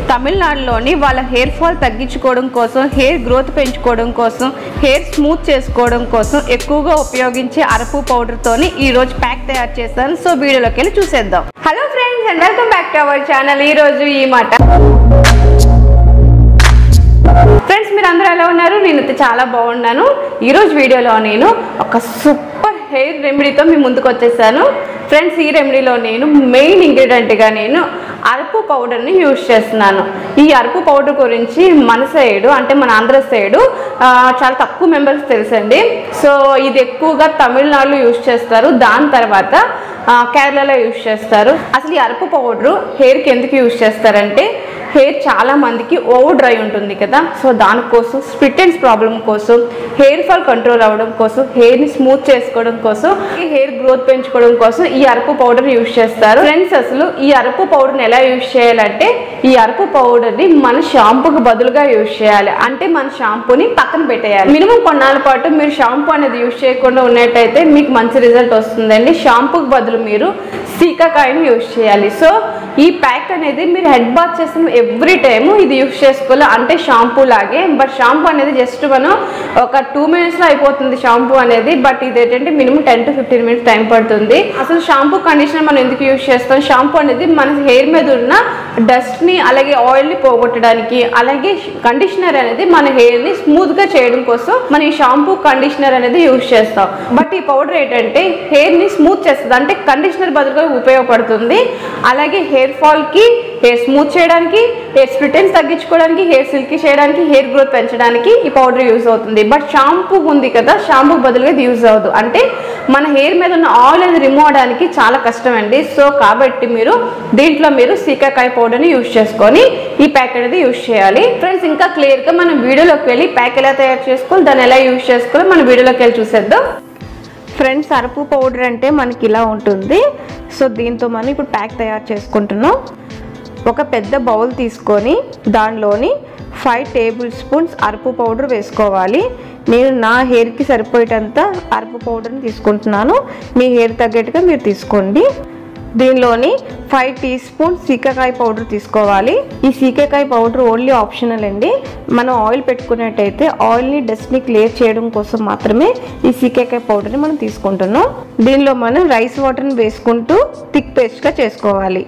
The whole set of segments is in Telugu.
తమిళనాడులోని వాళ్ళ హెయిర్ ఫాల్ తగ్గించుకోవడం కోసం హెయిర్ గ్రోత్ పెంచుకోవడం కోసం హెయిర్ స్మూత్ చేసుకోవడం కోసం ఎక్కువగా ఉపయోగించే అరపు పౌడర్తోని ఈ రోజు ప్యాక్ తయారు చేస్తాను సో వీడియోలోకి వెళ్ళి చూసేద్దాం hello friends and welcome back to our channel ఈ రోజు ఈ మాట ఫ్రెండ్స్ మీరు అందరూ ఎలా ఉన్నారు నేనైతే చాలా బాగున్నాను ఈరోజు వీడియోలో నేను ఒక సూపర్ హెయిర్ రెమెడీతో మీ ముందుకు వచ్చేసాను ఫ్రెండ్స్ ఈ రెమెడీలో నేను మెయిన్ ఇంగ్రీడియంట్గా నేను అరుపు పౌడర్ని యూజ్ చేస్తున్నాను ఈ అరుపు పౌడర్ గురించి మన సైడు అంటే మన ఆంధ్ర సైడు ఆ, చాలా తక్కువ మెంబర్స్ తెలుసండి సో ఇది ఎక్కువగా తమిళనాడులో యూజ్ చేస్తారు దాని తర్వాత ఆ, కేరళలో యూజ్ చేస్తారు అసలు ఈ అరుపు పౌడరు హెయిర్కి ఎందుకు యూజ్ చేస్తారంటే హెయిర్ చాలా మందికి ఓవర్ డ్రై ఉంటుంది కదా సో దానికోసం స్ప్లిట్ ఎండ్స్ ప్రాబ్లం కోసం హెయిర్ ఫాల్ కంట్రోల్ అవ్వడం కోసం హెయిర్ని స్మూత్ చేసుకోవడం కోసం ఈ హెయిర్ గ్రోత్ పెంచుకోవడం కోసం ఈ అరుపు పౌడర్ యూజ్ చేస్తారు ఫ్రెండ్స్ అసలు ఈ అరుపు పౌడర్ని ఎలా యూజ్ చేయాలంటే ఈ అరుపు పౌడర్ని మన షాంపూకి బదులుగా యూజ్ చేయాలి అంటే మన షాంపూని పక్కన పెట్టేయాలి మినిమం కొన్నాళ్ళ పాటు మీరు షాంపూ అనేది యూజ్ చేయకుండా ఉన్నట్టయితే మీకు మంచి రిజల్ట్ వస్తుందండి షాంపూకి బదులు మీరు సీకాకాయని యూజ్ చేయాలి సో ఈ ప్యాక్ అనేది మీరు హెడ్ బాత్ చేసిన ఎవ్రీ టైము ఇది యూజ్ చేసుకోవాలి అంటే షాంపూ లాగే బట్ షాంపూ అనేది జస్ట్ మనం ఒక టూ మినిట్స్లో అయిపోతుంది షాంపూ అనేది బట్ ఇది ఏంటంటే minimum ten to fifteen minutes time పడుతుంది అసలు షాంపూ కండిషనర్ మనం ఎందుకు యూజ్ చేస్తాం షాంపూ అనేది మన హెయిర్ మీద ఉన్న డస్ట్ని అలాగే ఆయిల్ని పోగొట్టడానికి అలాగే కండిషనర్ అనేది మన హెయిర్ని స్మూత్గా చేయడం కోసం మనం ఈ షాంపూ కండిషనర్ అనేది యూజ్ చేస్తాం బట్ ఈ పౌడర్ ఏంటంటే హెయిర్ని స్మూత్ చేస్తుంది అంటే కండిషనర్ బదులుగా ఉపయోగపడుతుంది అలాగే హెయిర్ ఫాల్కి హెయిర్ స్మూత్ చేయడానికి హెయిర్ స్ప్లిటెన్స్ తగ్గించుకోవడానికి హెయిర్ సిల్కీ చేయడానికి హెయిర్ గ్రోత్ పెంచడానికి ఈ పౌడర్ యూజ్ అవుతుంది బట్ షాంపూ ఉంది కదా షాంపూ బదులుగా ఇది యూజ్ అవ్వదు అంటే మన హెయిర్ మీద ఉన్న ఆయిల్ అనేది రిమూవ్ అవడానికి చాలా కష్టం అండి సో కాబట్టి మీరు దీంట్లో మీరు సీకాకాయ పౌడర్ని యూజ్ చేసుకొని ఈ ప్యాక్ అనేది యూజ్ చేయాలి ఫ్రెండ్స్ ఇంకా క్లియర్గా మనం వీడియోలోకి వెళ్ళి ప్యాక్ ఎలా తయారు చేసుకోవాలి దాన్ని ఎలా యూజ్ చేసుకోవాలి మనం వీడియోలోకి వెళ్ళి చూసేద్దాం ఫ్రెండ్స్ అరపు పౌడర్ అంటే మనకి ఇలా ఉంటుంది సో దీంతో మనం ఇప్పుడు ప్యాక్ తయారు చేసుకుంటున్నాం ఒక పెద్ద బౌల్ తీసుకొని దానిలోని ఫైవ్ టేబుల్ స్పూన్స్ అరపు పౌడర్ వేసుకోవాలి నేను నా హెయిర్కి సరిపోయేటంత అరపు పౌడర్ని తీసుకుంటున్నాను మీ హెయిర్ తగ్గట్టుగా మీరు తీసుకోండి దీనిలోని five teaspoon shikakai powder తీసుకోవాలి ఈ సీకాకాయ పౌడర్ ఓన్లీ ఆప్షనల్ అండి మనం ఆయిల్ పెట్టుకున్నట్టయితే ఆయిల్ని డస్ట్ని క్లియర్ చేయడం కోసం మాత్రమే ఈ సీకాకాయ పౌడర్ని మనం తీసుకుంటున్నాం దీనిలో మనం రైస్ వాటర్ని వేసుకుంటూ థిక్ పేస్ట్గా చేసుకోవాలి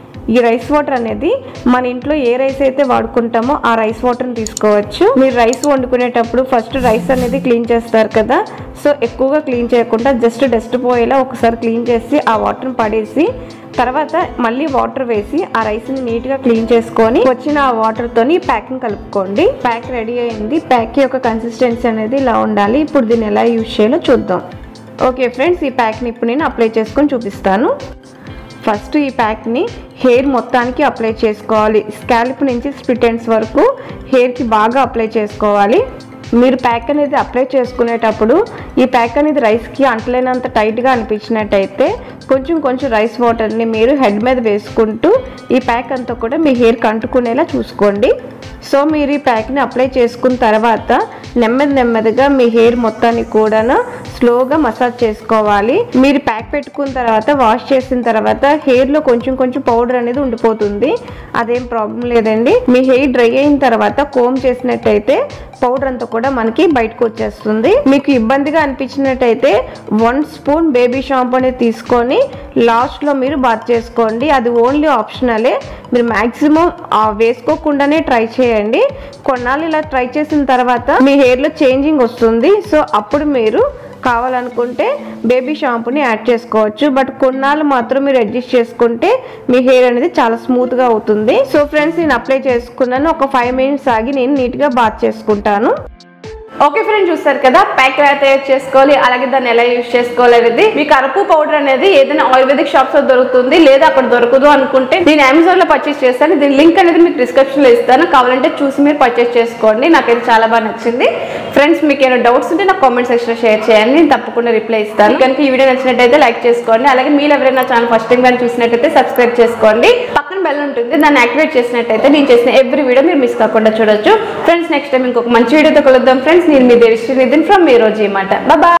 ఈ రైస్ వాటర్ అనేది మన ఇంట్లో ఏ రైస్ అయితే వాడుకుంటామో ఆ రైస్ వాటర్ని తీసుకోవచ్చు మీరు రైస్ వండుకునేటప్పుడు ఫస్ట్ రైస్ అనేది క్లీన్ చేస్తారు కదా సో ఎక్కువగా క్లీన్ చేయకుండా జస్ట్ డస్ట్ పోయేలా ఒకసారి క్లీన్ చేసి ఆ వాటర్ని పడేసి తర్వాత మళ్ళీ వాటర్ వేసి ఆ రైస్ని నీట్గా క్లీన్ చేసుకొని వచ్చిన ఆ వాటర్తోని ప్యాక్ని కలుపుకోండి ప్యాక్ రెడీ అయింది ప్యాక్ యొక్క కన్సిస్టెన్సీ అనేది ఇలా ఉండాలి ఇప్పుడు దీన్ని ఎలా యూజ్ చేయాలో చూద్దాం ఓకే ఫ్రెండ్స్ ఈ ప్యాక్ని ఇప్పుడు నేను అప్లై చేసుకొని చూపిస్తాను ఫస్ట్ ఈ ప్యాక్ని హెయిర్ మొత్తానికి అప్లై చేసుకోవాలి స్కాల్ప్ నుంచి స్ప్లిట్ ఎండ్స్ వరకు హెయిర్కి బాగా అప్లై చేసుకోవాలి మీరు ప్యాక్ అనేది అప్లై చేసుకునేటప్పుడు ఈ ప్యాక్ అనేది రైస్కి అంటలేనంత టైట్గా అనిపించినట్టయితే కొంచెం కొంచెం రైస్ వాటర్ని మీరు హెడ్ మీద వేసుకుంటూ ఈ ప్యాక్ అంతా కూడా మీ హెయిర్కి అంటుకునేలా చూసుకోండి సో మీరు ఈ ప్యాక్ని అప్లై చేసుకున్న తర్వాత నెమ్మది నెమ్మదిగా మీ హెయిర్ మొత్తాన్ని కూడా స్లోగా మసాజ్ చేసుకోవాలి మీరు ప్యాక్ పెట్టుకున్న తర్వాత వాష్ చేసిన తర్వాత హెయిర్లో కొంచెం కొంచెం పౌడర్ అనేది ఉండిపోతుంది అదేం ప్రాబ్లం లేదండి మీ హెయిర్ డ్రై అయిన తర్వాత కోమ్ చేసినట్టయితే పౌడర్ అంతా కూడా మనకి బయటకు వచ్చేస్తుంది మీకు ఇబ్బందిగా అనిపించినట్టయితే వన్ స్పూన్ బేబీ షాంపూ అనేది తీసుకొని లాస్ట్లో మీరు బాత్ చేసుకోండి అది ఓన్లీ ఆప్షనలే మీరు మ్యాక్సిమం వేసుకోకుండానే ట్రై చేయండి కొన్నాళ్ళు ఇలా ట్రై చేసిన తర్వాత మీ హెయిర్లో చేంజింగ్ వస్తుంది సో అప్పుడు మీరు కావాలనుకుంటే బేబీ షాంపూని యాడ్ చేసుకోవచ్చు బట్ కొన్నాళ్ళు మాత్రం మీరు అడ్జస్ట్ చేసుకుంటే మీ హెయిర్ అనేది చాలా స్మూత్గా అవుతుంది సో ఫ్రెండ్స్ నేను అప్లై చేసుకున్నాను ఒక ఫైవ్ మినిట్స్ ఆగి నేను నీట్గా బాత్ చేసుకుంటాను ఓకే ఫ్రెండ్ చూస్తారు కదా ప్యాక్ ఎలా తయారు చేసుకోవాలి అలాగే దాన్ని ఎలా యూజ్ చేసుకోవాలి అనేది మీకు అరపు పౌడర్ అనేది ఏదైనా ఆయుర్వేదిక్ షాప్స్ లో దొరుకుతుంది లేదా అక్కడ దొరకదు అనుకుంటే నేను అమెజాన్ లో పర్చేస్ చేస్తాను దీని లింక్ అనేది మీకు డిస్క్రిప్షన్ లో ఇస్తాను కావాలంటే చూసి మీరు పర్చేస్ చేసుకోండి నాకైతే చాలా బాగా నచ్చింది ఫ్రెండ్స్ మీకు ఏమైనా డౌట్స్ ఉంటే నాకు కామెంట్ సెక్షన్ లో షేర్ చేయండి నేను తప్పకుండా రిప్లై ఇస్తాను కనుక ఈ వీడియో నచ్చినట్టయితే లైక్ చేసుకోండి అలాగే మీరు ఎవరైనా ఛానల్ ఫస్ట్ టైం కానీ చూసినట్టయితే సబ్స్క్రైబ్ చేసుకోండి పక్కన బెల్ ఉంటుంది దాన్ని యాక్టివేట్ చేసినట్టయితే నేను చేసిన ఎవ్రీ వీడియో మీరు మిస్ కాకుండా చూడొచ్చు ఫ్రెండ్స్ నెక్స్ట్ టైం ఇంకొక మంచి వీడియోతో కలుద్దాం ఫ్రెండ్స్ నేను మీ దేవిశ్రీ నితిన్ ఫ్రమ్ మీ రోజు మాట బాయ్